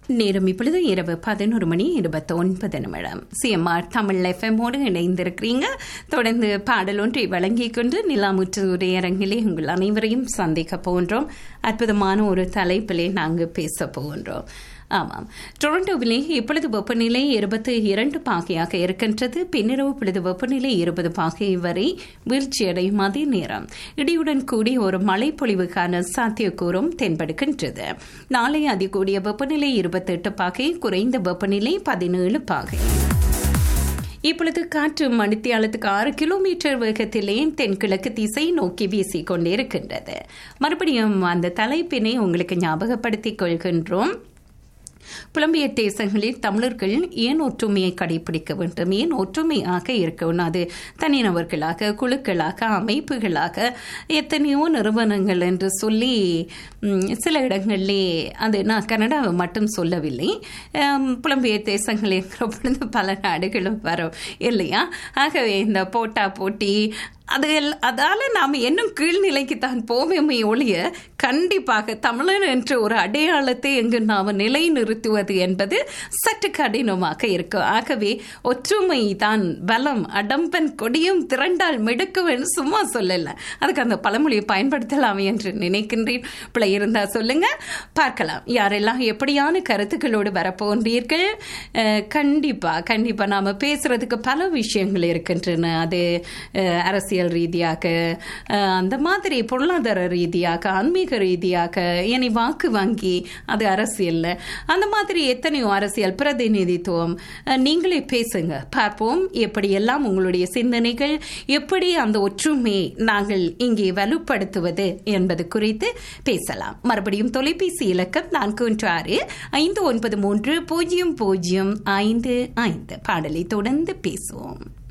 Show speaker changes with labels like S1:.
S1: நேரம் இப்பொழுது இரவு பதினோரு மணி இருபத்தி ஒன்பது நிமிடம் சிஎம்ஆர் தமிழ் எஃப்எம்மோடு இணைந்திருக்கிறீங்க தொடர்ந்து பாடல் ஒன்றை வழங்கிக் கொண்டு நிலாமுற்று உரையரங்கிலே உங்கள் அனைவரையும் சந்திக்க போகின்றோம் அற்புதமான ஒரு தலைப்பிலே நாங்கள் பேச போகின்றோம் ஆமாம் டொரண்டோவிலே இப்பொழுது வெப்பநிலை இருபத்தி இரண்டு பாகையாக இருக்கின்றது பின்னிரவு பொழுது வெப்பநிலை இருபது பாகை வரை வீழ்ச்சியடையும் அதே நேரம் இடியுடன் கூடிய ஒரு மழை பொழிவுக்கான சாத்தியக்கூறும் தென்படுகின்றது நாளை அதிகூடிய வெப்பநிலை இருபத்தெட்டு பாகை குறைந்த வெப்பநிலை பதினேழு பாகை இப்பொழுது காற்று மணித்தியாலத்துக்கு ஆறு கிலோமீட்டர் வேகத்திலே தென்கிழக்கு திசை நோக்கி வீசிக் கொண்டிருக்கின்றது மறுபடியும் அந்த தலைப்பினை உங்களுக்கு ஞாபகப்படுத்திக் கொள்கின்றோம் புலம்பிய தேசங்களில் தமிழர்கள் ஏன் ஒற்றுமையை கடைபிடிக்க வேண்டும் ஏன் ஒற்றுமையாக இருக்க வேண்டும் அது தனிநபர்களாக குழுக்களாக அமைப்புகளாக எத்தனையோ நிறுவனங்கள் என்று சொல்லி சில இடங்களிலே அது நான் கனடாவை மட்டும் சொல்லவில்லை புலம்பிய தேசங்கள் இருக்கிற பொழுது பல நாடுகளும் வரும் இல்லையா ஆகவே இந்த போட்டா போட்டி அது அதால நாம் இன்னும் கீழ்நிலைக்கு தான் போவேமே ஒழிய கண்டிப்பாக தமிழன் என்ற ஒரு அடையாளத்தை எங்கு நாம் நிலைநிறுத்துவது என்பது சற்று கடினமாக இருக்கும் ஆகவே ஒற்றுமை தான் பலம் அடம்பன் கொடியும் திரண்டால் மிடுக்குவன் சும்மா சொல்லல அதுக்கு அந்த பழமொழியை பயன்படுத்தலாம் என்று நினைக்கின்றேன் பிள்ளை இருந்தா சொல்லுங்க பார்க்கலாம் யாரெல்லாம் எப்படியான கருத்துக்களோடு வரப்போன்றீர்கள் கண்டிப்பா கண்டிப்பா நாம பேசுறதுக்கு பல விஷயங்கள் இருக்கின்றன அது அரசியல் அரசியல் ரீதியாக அந்த மாதிரி பொருளாதார ரீதியாக ஆன்மீக ரீதியாக இனி வாக்கு வங்கி அது அரசியல் அந்த மாதிரி எத்தனையோ அரசியல் பிரதிநிதித்துவம் நீங்களே பேசுங்க பார்ப்போம் எப்படியெல்லாம் உங்களுடைய சிந்தனைகள் எப்படி அந்த ஒற்றுமையை நாங்கள் இங்கே வலுப்படுத்துவது என்பது குறித்து பேசலாம் மறுபடியும் தொலைபேசி இலக்கம் நான்கு ஒன்று ஆறு ஐந்து ஒன்பது மூன்று பூஜ்ஜியம் பூஜ்ஜியம் ஐந்து ஐந்து பாடலை தொடர்ந்து பேசுவோம்